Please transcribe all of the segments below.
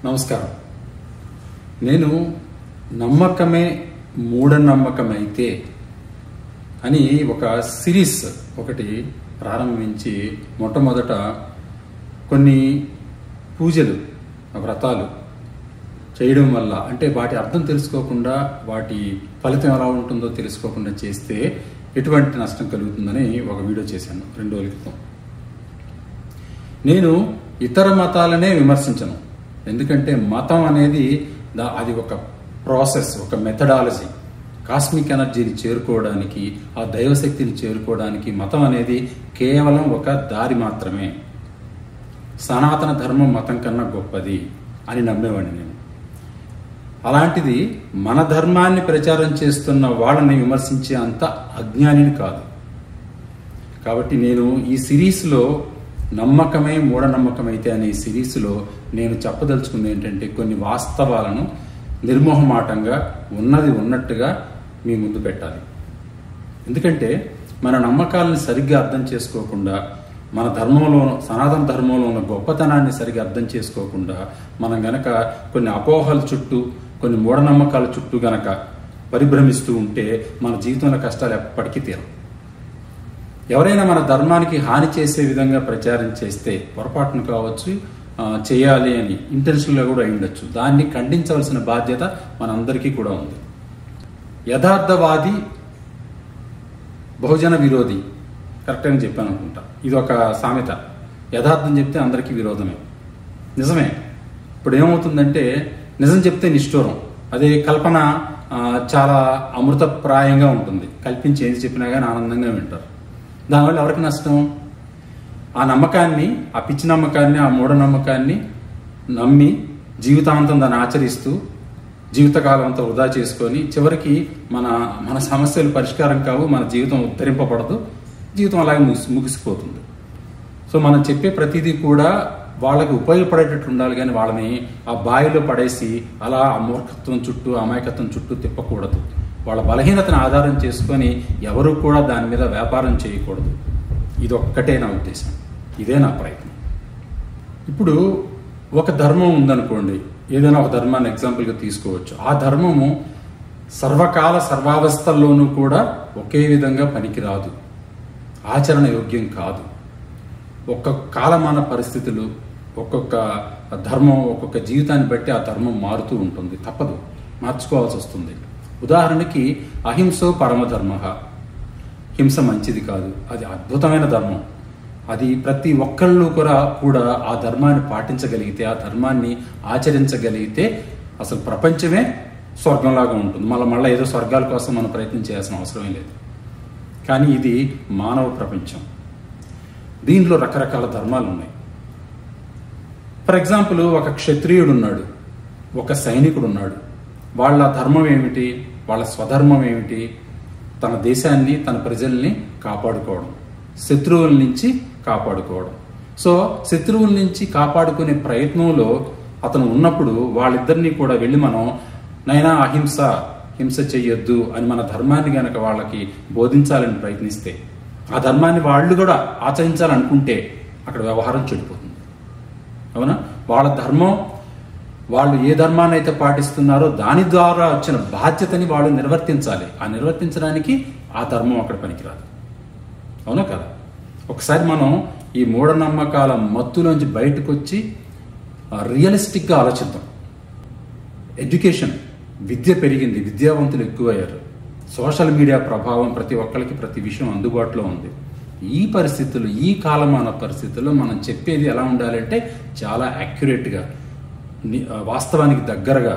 నమస్కారం నేను నమ్మకమే మూఢనమ్మకమైతే అని ఒక సిరీస్ ఒకటి ప్రారంభించి మొట్టమొదట కొన్ని పూజలు వ్రతాలు చేయడం వల్ల అంటే వాటి అర్థం తెలుసుకోకుండా వాటి ఫలితం ఎలా ఉంటుందో తెలుసుకోకుండా చేస్తే ఎటువంటి నష్టం కలుగుతుందని ఒక వీడియో చేశాను రెండు రోజుల క్రితం నేను ఇతర మతాలనే విమర్శించను ఎందుకంటే మతం అనేది దా అది ఒక ప్రాసెస్ ఒక మెథడాలజీ కాస్మిక్ ఎనర్జీని చేరుకోవడానికి ఆ దైవశక్తిని చేరుకోవడానికి మతం అనేది కేవలం ఒక దారి మాత్రమే సనాతన ధర్మం మతం కన్నా గొప్పది అని నమ్మేవాడిని నేను అలాంటిది మన ధర్మాన్ని ప్రచారం చేస్తున్న వాళ్ళని విమర్శించే అంత అజ్ఞానిని కాదు కాబట్టి నేను ఈ సిరీస్లో నమ్మకమే మూఢనమ్మకమైతే అనే ఈ సిరీస్లో నేను చెప్పదలుచుకుంది ఏంటంటే కొన్ని వాస్తవాలను నిర్మోహమాటంగా ఉన్నది ఉన్నట్టుగా మీ ముందు పెట్టాలి ఎందుకంటే మన నమ్మకాలను సరిగ్గా అర్థం చేసుకోకుండా మన ధర్మంలో సనాతన ధర్మంలో ఉన్న గొప్పతనాన్ని సరిగ్గా అర్థం చేసుకోకుండా మనం గనక కొన్ని అపోహల చుట్టూ కొన్ని మూఢనమ్మకాల చుట్టూ గనక పరిభ్రమిస్తూ ఉంటే మన జీవితంలో కష్టాలు ఎప్పటికీ తీరం ఎవరైనా మన ధర్మానికి హాని చేసే విధంగా ప్రచారం చేస్తే పొరపాటును కావచ్చు ఆ, చేయాలి అని ఇంటెన్షన్గా కూడా అయి ఉండొచ్చు దాన్ని ఖండించవలసిన బాధ్యత మనందరికీ కూడా ఉంది యథార్థవాది బహుజన విరోధి కరెక్ట్ అని చెప్పాను అనుకుంటా ఇది ఒక సామెత యథార్థం చెప్తే అందరికీ విరోధమే నిజమే ఇప్పుడు ఏమవుతుందంటే నిజం చెప్తే నిష్ఠూరం అదే కల్పన ఆ, చాలా అమృతప్రాయంగా ఉంటుంది కల్పించి ఏది చెప్పినా కానీ ఆనందంగా వింటారు దానివల్ల ఎవరికి నష్టం ఆ నమ్మకాన్ని ఆ పిచ్చి నమ్మకాన్ని ఆ మూఢనమ్మకాన్ని నమ్మి జీవితాంతం దాన్ని ఆచరిస్తూ జీవితకాలం అంతా వృధా చేసుకొని చివరికి మన మన సమస్యలు పరిష్కారం కావు మన జీవితం ఉద్ధరింపబడదు జీవితం అలాగే ముగిసి ముగిసిపోతుంది సో మనం చెప్పే ప్రతిదీ కూడా వాళ్ళకి ఉపయోగపడేటట్టు ఉండాలి కానీ వాళ్ళని ఆ బావిలో పడేసి అలా ఆ మూర్ఖత్వం చుట్టూ అమాయకత్వం చుట్టూ తిప్పకూడదు వాళ్ళ బలహీనతను ఆధారం చేసుకొని ఎవరు కూడా దాని మీద వ్యాపారం చేయకూడదు ఇది ఒక్కటే నా ఉద్దేశం ఇదే నా ప్రయత్నం ఇప్పుడు ఒక ధర్మం ఉందనుకోండి ఏదైనా ఒక ధర్మాన్ని ఎగ్జాంపుల్గా తీసుకోవచ్చు ఆ ధర్మము సర్వకాల సర్వావస్థల్లోనూ కూడా ఒకే విధంగా పనికిరాదు ఆచరణ యోగ్యం కాదు ఒక్కొక్క కాలమాన పరిస్థితులు ఒక్కొక్క ధర్మం ఒక్కొక్క జీవితాన్ని బట్టి ఆ ధర్మం మారుతూ ఉంటుంది తప్పదు మార్చుకోవాల్సి వస్తుంది ఉదాహరణకి అహింసో పరమధర్మ హింస మంచిది కాదు అది అద్భుతమైన ధర్మం అది ప్రతి ఒక్కళ్ళు కూడా కూడా ఆ ధర్మాన్ని పాటించగలిగితే ఆ ధర్మాన్ని ఆచరించగలిగితే అసలు ప్రపంచమే స్వర్గంలాగా ఉంటుంది మళ్ళీ మళ్ళీ ఏదో స్వర్గాల కోసం మనం ప్రయత్నం చేయాల్సిన అవసరమే లేదు కానీ ఇది మానవ ప్రపంచం దీనిలో రకరకాల ధర్మాలు ఉన్నాయి ఫర్ ఎగ్జాంపుల్ ఒక క్షత్రియుడు ఉన్నాడు ఒక సైనికుడు ఉన్నాడు వాళ్ళ ధర్మం ఏమిటి వాళ్ళ స్వధర్మం ఏమిటి తన దేశాన్ని తన ప్రజల్ని కాపాడుకోవడం శత్రువుల నుంచి కాపాడుకోవడం సో శత్రువుల నుంచి కాపాడుకునే ప్రయత్నంలో అతను ఉన్నప్పుడు వాళ్ళిద్దరినీ కూడా వెళ్ళి మనం నైనా అహింస హింస చెయ్యొద్దు అని మన ధర్మాన్ని గనక వాళ్ళకి బోధించాలని ప్రయత్నిస్తే ఆ ధర్మాన్ని వాళ్ళు కూడా ఆచరించాలనుకుంటే అక్కడ వ్యవహారం చెడిపోతుంది అవునా వాళ్ళ ధర్మం వాళ్ళు ఏ ధర్మాన్ని అయితే పాటిస్తున్నారో దాని ద్వారా వచ్చిన బాధ్యతని వాళ్ళు నిర్వర్తించాలి ఆ నిర్వర్తించడానికి ఆ ధర్మం అక్కడ పనికిరాదు అవునా కదా ఒకసారి మనం ఈ మూఢనమ్మకాల మత్తులోంచి బయటకు వచ్చి రియలిస్టిక్గా ఆలోచిద్దాం ఎడ్యుకేషన్ విద్య పెరిగింది విద్యావంతులు ఎక్కువయ్యారు సోషల్ మీడియా ప్రభావం ప్రతి ఒక్కరికి ప్రతి విషయం అందుబాటులో ఉంది ఈ పరిస్థితుల్లో ఈ కాలమాన పరిస్థితుల్లో మనం చెప్పేది ఎలా ఉండాలంటే చాలా యాక్యురేట్గా ని- వాస్తవానికి దగ్గరగా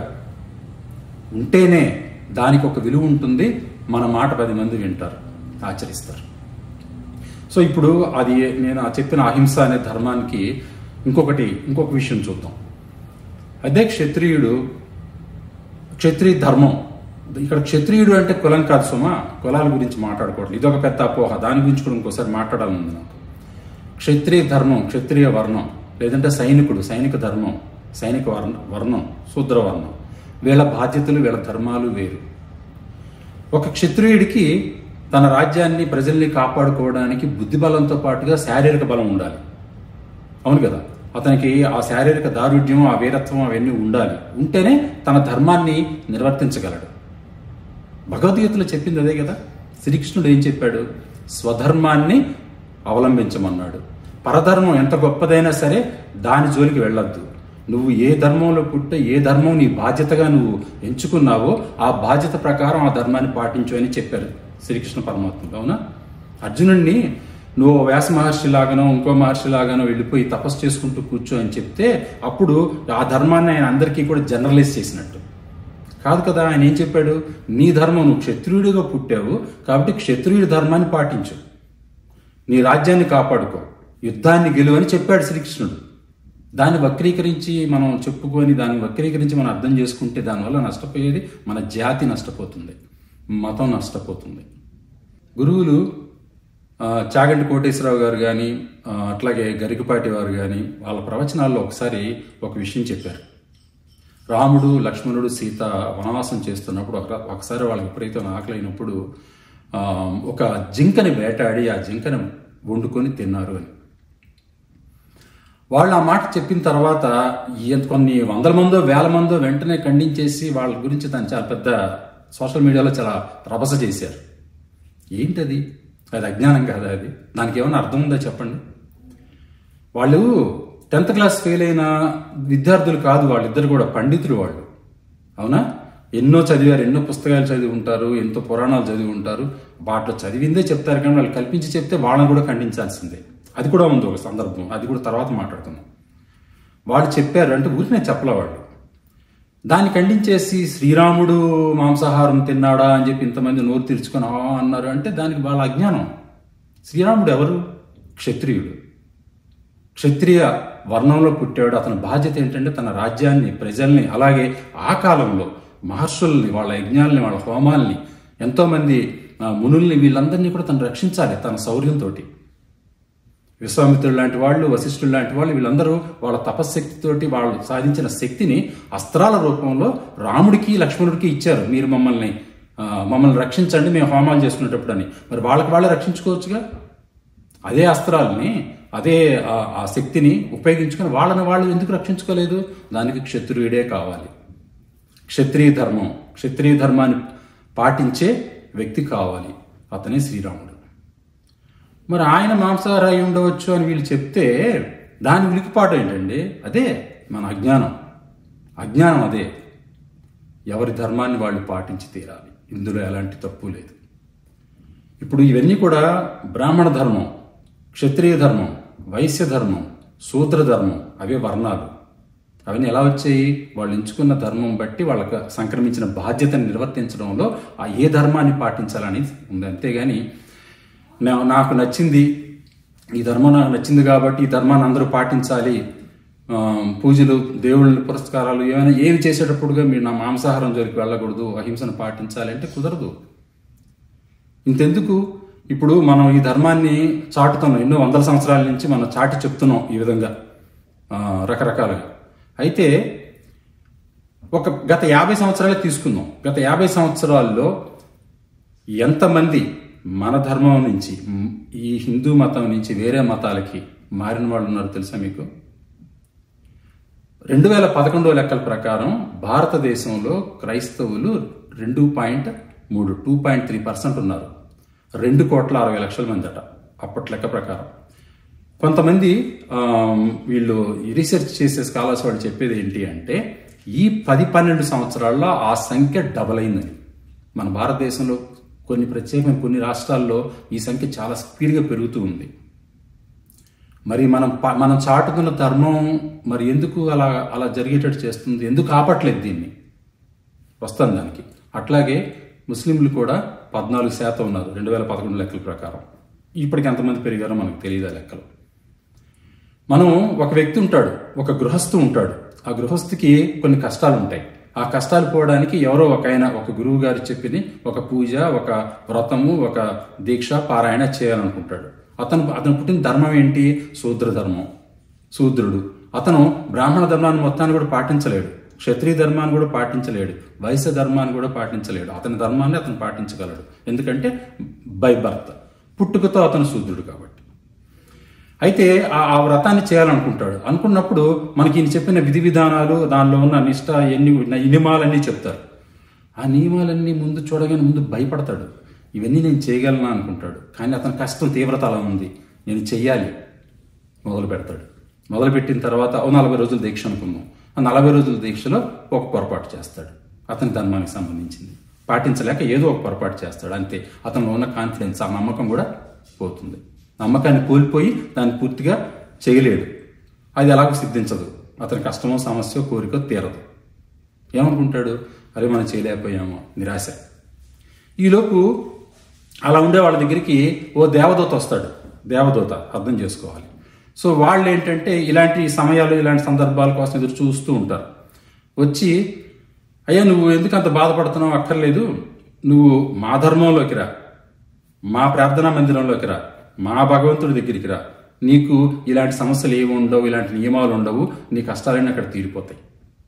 ఉంటేనే దానికి ఒక విలువ ఉంటుంది మన మాట పది మంది వింటారు ఆచరిస్తారు సో ఇప్పుడు అది నేను ఆ చెప్పిన అహింస అనే ధర్మానికి ఇంకొకటి ఇంకొక విషయం చూద్దాం అదే క్షత్రియుడు క్షత్రియ ధర్మం ఇక్కడ క్షత్రియుడు అంటే కులం కాదు సుమా కులాల గురించి మాట్లాడుకోవట్లేదు ఇది ఒక పెద్ద అపోహ దాని గురించి కూడా ఇంకోసారి మాట్లాడాలనుంది నాకు క్షత్రియ ధర్మం క్షత్రియ వర్ణం లేదంటే సైనికుడు సైనిక ధర్మం సైనిక వర్ణ వర్ణం శూద్ర వర్ణం వీళ్ళ బాధ్యతలు వీళ్ళ ధర్మాలు వేరు ఒక క్షత్రియుడికి తన రాజ్యాన్ని ప్రజల్ని కాపాడుకోవడానికి బుద్ధి బలంతో పాటుగా శారీరక బలం ఉండాలి అవును కదా అతనికి ఆ శారీరక దారుఢ్యం ఆ వీరత్వం అవన్నీ ఉండాలి ఉంటేనే తన ధర్మాన్ని నిర్వర్తించగలడు భగవద్గీతలో చెప్పింది అదే కదా శ్రీకృష్ణుడు ఏం చెప్పాడు స్వధర్మాన్ని అవలంబించమన్నాడు పరధర్మం ఎంత గొప్పదైనా సరే దాని జోలికి వెళ్ళొద్దు నువ్వు ఏ ధర్మంలో పుట్టే ఏ ధర్మం నీ బాధ్యతగా నువ్వు ఎంచుకున్నావో ఆ బాధ్యత ప్రకారం ఆ ధర్మాన్ని పాటించు అని చెప్పారు శ్రీకృష్ణ పరమాత్మ అవునా అర్జునుడిని నువ్వు వ్యాస మహర్షి లాగానో ఇంకో మహర్షి లాగానో వెళ్ళిపోయి తపస్సు చేసుకుంటూ కూర్చో అని చెప్తే అప్పుడు ఆ ధర్మాన్ని ఆయన అందరికీ కూడా జనరలైజ్ చేసినట్టు కాదు కదా ఆయన ఏం చెప్పాడు నీ ధర్మం నువ్వు క్షత్రియుడిగా పుట్టావు కాబట్టి క్షత్రియుడి ధర్మాన్ని పాటించు నీ రాజ్యాన్ని కాపాడుకో యుద్ధాన్ని గెలువని చెప్పాడు శ్రీకృష్ణుడు దాన్ని వక్రీకరించి మనం చెప్పుకొని దాన్ని వక్రీకరించి మనం అర్థం చేసుకుంటే దానివల్ల నష్టపోయేది మన జాతి నష్టపోతుంది మతం నష్టపోతుంది గురువులు ఆ, చాగంటి కోటేశ్వరరావు గారు కానీ అట్లాగే గరికపాటి వారు కానీ వాళ్ళ ప్రవచనాల్లో ఒకసారి ఒక విషయం చెప్పారు రాముడు లక్ష్మణుడు సీత వనవాసం చేస్తున్నప్పుడు ఒక ఒకసారి వాళ్ళకి విపరీతం ఆకలైనప్పుడు ఆ, ఒక జింకని వేటాడి ఆ జింకని వండుకొని తిన్నారు అని వాళ్ళు ఆ మాట చెప్పిన తర్వాత ఎంత కొన్ని వందల మందో వేల మందో వెంటనే ఖండించేసి వాళ్ళ గురించి దాన్ని చాలా పెద్ద సోషల్ మీడియాలో చాలా రభస చేశారు ఏంటది అది అజ్ఞానం కాదా అది దానికి ఏమైనా అర్థం ఉందా చెప్పండి వాళ్ళు టెన్త్ క్లాస్ ఫెయిల్ అయిన విద్యార్థులు కాదు వాళ్ళిద్దరు కూడా పండితులు వాళ్ళు అవునా ఎన్నో చదివారు ఎన్నో పుస్తకాలు చదివి ఉంటారు ఎంతో పురాణాలు చదివి ఉంటారు వాటిలో చదివిందే చెప్తారు కానీ వాళ్ళు కల్పించి చెప్తే వాళ్ళని కూడా ఖండించాల్సిందే అది కూడా ఉంది ఒక సందర్భం అది కూడా తర్వాత మాట్లాడుకుందాం వాళ్ళు చెప్పారు అంటే ఊరినే చెప్పలే వాళ్ళు దాన్ని ఖండించేసి శ్రీరాముడు మాంసాహారం తిన్నాడా అని చెప్పి ఇంతమంది నోరు తెరుచుకొని ఆ అన్నారు అంటే దానికి వాళ్ళ అజ్ఞానం శ్రీరాముడు ఎవరు క్షత్రియుడు క్షత్రియ వర్ణంలో పుట్టాడు అతని బాధ్యత ఏంటంటే తన రాజ్యాన్ని ప్రజల్ని అలాగే ఆ కాలంలో మహర్షుల్ని వాళ్ళ యజ్ఞాల్ని వాళ్ళ హోమాల్ని ఎంతోమంది ఆ, మునుల్ని వీళ్ళందరినీ కూడా తను రక్షించాలి తన శౌర్యంతో విశ్వామిత్రుడు లాంటి వాళ్ళు వశిష్ఠుడు లాంటి వాళ్ళు వీళ్ళందరూ వాళ్ళ తపశ్శక్తితోటి వాళ్ళు సాధించిన శక్తిని అస్త్రాల రూపంలో రాముడికి లక్ష్మణుడికి ఇచ్చారు మీరు మమ్మల్ని ఆ, మమ్మల్ని రక్షించండి మేము హోమాలు చేసుకునేటప్పుడు అని మరి వాళ్ళకి వాళ్ళే రక్షించుకోవచ్చుగా అదే అస్త్రాలని అదే ఆ- ఆ శక్తిని ఉపయోగించుకొని వాళ్ళని వాళ్ళు ఎందుకు రక్షించుకోలేదు దానికి క్షత్రియుడే కావాలి క్షత్రియ ధర్మం క్షత్రియ ధర్మాన్ని పాటించే వ్యక్తి కావాలి అతనే శ్రీరాముడు మరి ఆయన మాంసాహార అయి ఉండవచ్చు అని వీళ్ళు చెప్తే దాని ఉలికిపాటు ఏంటండి అదే మన అజ్ఞానం అజ్ఞానం అదే ఎవరి ధర్మాన్ని వాళ్ళు పాటించి తీరాలి ఇందులో ఎలాంటి తప్పు లేదు ఇప్పుడు ఇవన్నీ కూడా బ్రాహ్మణ ధర్మం క్షత్రియ ధర్మం వైశ్య ధర్మం శూద్ర ధర్మం అవే వర్ణాలు అవన్నీ ఎలా వచ్చాయి వాళ్ళు ఎంచుకున్న ధర్మం బట్టి వాళ్ళకు సంక్రమించిన బాధ్యతను నిర్వర్తించడంలో ఆ ఏ ధర్మాన్ని పాటించాలని ఉంది అంతేగాని నా- నాకు నచ్చింది ఈ ధర్మం నాకు నచ్చింది కాబట్టి ఈ ధర్మాన్ని అందరూ పాటించాలి ఆ, పూజలు దేవుళ్ళ పురస్కారాలు ఏమైనా ఏమి చేసేటప్పుడుగా మీరు నా మాంసాహారం జోలికి వెళ్ళకూడదు అహింసను పాటించాలి అంటే కుదరదు ఇంతెందుకు ఇప్పుడు మనం ఈ ధర్మాన్ని చాటుతున్నాం ఎన్నో వందల సంవత్సరాల నుంచి మనం చాటి చెప్తున్నాం ఈ విధంగా ఆ, రకరకాలుగా అయితే ఒక గత యాభై సంవత్సరాలే తీసుకుందాం గత యాభై సంవత్సరాల్లో ఎంతమంది మన ధర్మం నుంచి మ్, ఈ హిందూ మతం నుంచి వేరే మతాలకి మారిన వాళ్ళు ఉన్నారో తెలుసా మీకు రెండు వేల పదకొండో లెక్కల ప్రకారం భారతదేశంలో క్రైస్తవులు రెండు పాయింట్ మూడు టూ పాయింట్ త్రీ పర్సెంట్ ఉన్నారు రెండు కోట్ల అరవై లక్షల మంది అట అప్పటి లెక్క ప్రకారం కొంతమంది ఆ, వీళ్ళు ఈ రీసెర్చ్ చేసే స్కాలర్స్ వాళ్ళు చెప్పేది ఏంటి అంటే ఈ పది పన్నెండు సంవత్సరాల్లో ఆ సంఖ్య డబల్ అయిందని మన భారతదేశంలో కొన్ని ప్రత్యేకమైన కొన్ని రాష్ట్రాల్లో ఈ సంఖ్య చాలా స్పీడ్గా పెరుగుతూ ఉంది మరి మనం ప- మనం చాటుకున్న ధర్మం మరి ఎందుకు అలా అలా జరిగేటట్టు చేస్తుంది ఎందుకు ఆపట్లేదు దీన్ని వస్తాను దానికి అట్లాగే ముస్లింలు కూడా పద్నాలుగు శాతం ఉన్నారు రెండు వేల పదకొండు లెక్కల ప్రకారం ఇప్పటికి ఎంతమంది పెరిగారో మనకు తెలియదు ఆ లెక్కలు మనం ఒక వ్యక్తి ఉంటాడు ఒక గృహస్థు ఉంటాడు ఆ గృహస్థుకి కొన్ని కష్టాలు ఉంటాయి ఆ కష్టాలు పోవడానికి ఎవరో ఒక ఆయన ఒక గురువు గారు చెప్పిని ఒక పూజ ఒక వ్రతము ఒక దీక్ష పారాయణ చేయాలనుకుంటాడు అతను అతను పుట్టిన ధర్మం ఏంటి శూద్ర ధర్మం శూద్రుడు అతను బ్రాహ్మణ ధర్మాన్ని మొత్తాన్ని కూడా పాటించలేడు క్షత్రియ ధర్మాన్ని కూడా పాటించలేడు వైశ్య ధర్మాన్ని కూడా పాటించలేడు అతని ధర్మాన్ని అతను పాటించగలడు ఎందుకంటే బై బర్త్ పుట్టుకతో అతను శూద్రుడు కాబట్టి అయితే ఆ ఆ వ్రతాన్ని చేయాలనుకుంటాడు అనుకున్నప్పుడు మనకి ఈయన చెప్పిన విధి విధానాలు దానిలో ఉన్న నిష్ట ఎన్ని నియమాలన్నీ చెప్తారు ఆ నియమాలన్నీ ముందు చూడగానే ముందు భయపడతాడు ఇవన్నీ నేను చేయగలనా అనుకుంటాడు కానీ అతని కష్టం తీవ్రత అలా ఉంది నేను చెయ్యాలి మొదలు పెడతాడు మొదలు పెట్టిన తర్వాత ఓ నలభై రోజుల దీక్ష అనుకుందాం ఆ నలభై రోజుల దీక్షలో ఒక పొరపాటు చేస్తాడు అతని ధర్మానికి సంబంధించింది పాటించలేక ఏదో ఒక పొరపాటు చేస్తాడు అంతే అతనిలో ఉన్న కాన్ఫిడెన్స్ ఆ నమ్మకం కూడా పోతుంది నమ్మకాన్ని కోల్పోయి దాన్ని పూర్తిగా చేయలేడు అది ఎలాగో సిద్ధించదు అతని కష్టమో సమస్య కోరిక తీరదు ఏమనుకుంటాడు అరే మనం చేయలేకపోయామో నిరాశ ఈలోపు అలా ఉండే వాళ్ళ దగ్గరికి ఓ దేవదూత వస్తాడు దేవదూత అర్థం చేసుకోవాలి సో వాళ్ళు ఏంటంటే ఇలాంటి సమయాలు ఇలాంటి సందర్భాల కోసం ఎదురు చూస్తూ ఉంటారు వచ్చి అయ్యా నువ్వు ఎందుకు అంత బాధపడుతున్నావు అక్కర్లేదు నువ్వు మా ధర్మంలోకి రా మా ప్రార్థనా మందిరంలోకి రా మా భగవంతుడి దగ్గరికి రా నీకు ఇలాంటి సమస్యలు ఏమి ఉండవు ఇలాంటి నియమాలు ఉండవు నీ కష్టాలన్నీ అక్కడ తీరిపోతాయి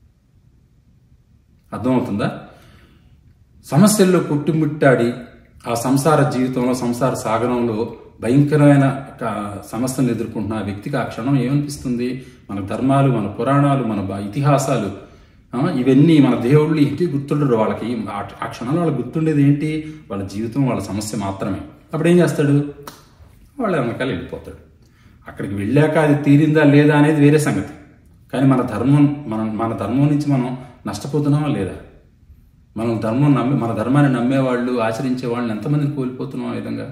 అర్థమవుతుందా సమస్యల్లో పుట్టుముట్టాడి ఆ సంసార జీవితంలో సంసార సాగరంలో భయంకరమైన ఒక సమస్యను ఎదుర్కొంటున్న ఆ వ్యక్తికి ఆ క్షణం ఏమనిపిస్తుంది మన ధర్మాలు మన పురాణాలు మన బ- ఇతిహాసాలు ఆ, ఇవన్నీ మన దేవుళ్ళు ఏంటి గుర్తుండరు వాళ్ళకి ఆ- ఆ క్షణంలో వాళ్ళకి గుర్తుండేది ఏంటి వాళ్ళ జీవితం వాళ్ళ సమస్య మాత్రమే అప్పుడు ఏం చేస్తాడు వాళ్ళ వెనకాల వెళ్ళిపోతాడు అక్కడికి వెళ్ళాక అది తీరిందా లేదా అనేది వేరే సంగతి కానీ మన ధర్మం మన మన ధర్మం నుంచి మనం నష్టపోతున్నామా లేదా మనం ధర్మం నమ్మి మన ధర్మాన్ని నమ్మేవాళ్ళు ఆచరించే వాళ్ళని ఎంతమందిని కోల్పోతున్నాం ఆ విధంగా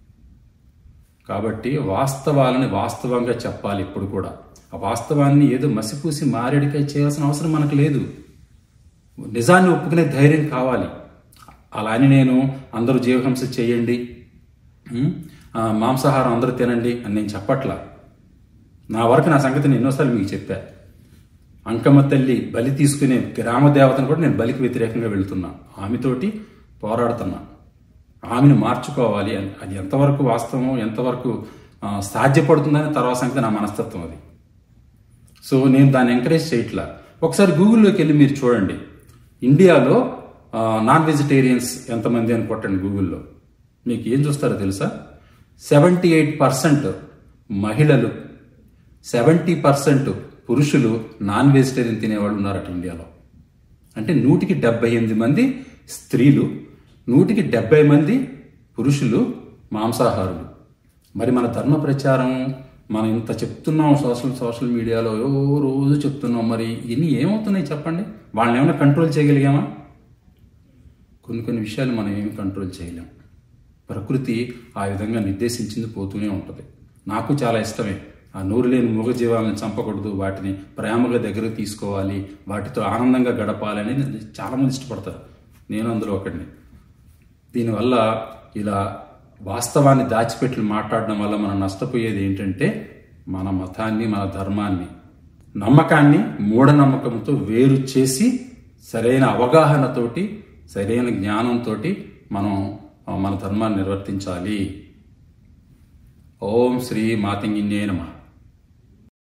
కాబట్టి వాస్తవాలని వాస్తవంగా చెప్పాలి ఇప్పుడు కూడా ఆ వాస్తవాన్ని ఏదో మసిపూసి మారేడికాయ చేయాల్సిన అవసరం మనకు లేదు నిజాన్ని ఒప్పుకునే ధైర్యం కావాలి అలా అని నేను అందరూ జీవహింస చేయండి ఉమ్, ఆ, మాంసాహారం అందరూ తినండి అని నేను చెప్పట్లా నా వరకు నా సంగతి నేను ఎన్నోసార్లు మీకు చెప్పా అంకమ్మ తల్లి బలి తీసుకునే గ్రామ దేవతను కూడా నేను బలికి వ్యతిరేకంగా వెళ్తున్నా ఆమెతోటి పోరాడుతున్నా ఆమెను మార్చుకోవాలి అని అది ఎంతవరకు వాస్తవం ఎంతవరకు ఆ, సాధ్యపడుతుందని తర్వాత సంగతి నా మనస్తత్వం అది సో నేను దాన్ని ఎంకరేజ్ చేయట్లా ఒకసారి గూగుల్లోకి వెళ్ళి మీరు చూడండి ఇండియాలో ఆ, నాన్ వెజిటేరియన్స్ ఎంతమంది అని కొట్టండి గూగుల్లో మీకు ఏం చూస్తారో తెలుసా సెవెంటీ ఎయిట్ పర్సెంట్ మహిళలు సెవెంటీ పర్సెంట్ పురుషులు నాన్ వెజిటేరియన్ తినేవాళ్ళు ఉన్నారట ఇండియాలో అంటే నూటికి డెబ్బై ఎనిమిది మంది స్త్రీలు నూటికి డెబ్బై మంది పురుషులు మాంసాహారులు మరి మన ధర్మ ప్రచారం మనం ఇంత చెప్తున్నాం సోషల్ సోషల్ మీడియాలో ఓ రోజు చెప్తున్నాం మరి ఇన్ని ఏమవుతున్నాయి చెప్పండి వాళ్ళని ఏమైనా కంట్రోల్ చేయగలిగామా కొన్ని కొన్ని విషయాలు మనం ఏమి కంట్రోల్ చేయలేం ప్రకృతి ఆ విధంగా నిర్దేశించింది పోతూనే ఉంటుంది నాకు చాలా ఇష్టమే ఆ నూరు లేని మూగ జీవాలను చంపకూడదు వాటిని ప్రేమగా దగ్గరకు తీసుకోవాలి వాటితో ఆనందంగా గడపాలి అనేది చాలా మంది ఇష్టపడతారు నేను అందులో ఒకడిని దీనివల్ల ఇలా వాస్తవాన్ని దాచిపెట్టి మాట్లాడడం వల్ల మనం నష్టపోయేది ఏంటంటే మన మతాన్ని మన ధర్మాన్ని నమ్మకాన్ని మూఢనమ్మకంతో వేరు చేసి సరైన అవగాహనతోటి సరైన జ్ఞానంతో మనం ఆ, మన ధర్మాన్ని నిర్వర్తించాలి ఓం శ్రీ మాతింగిన్యే నమః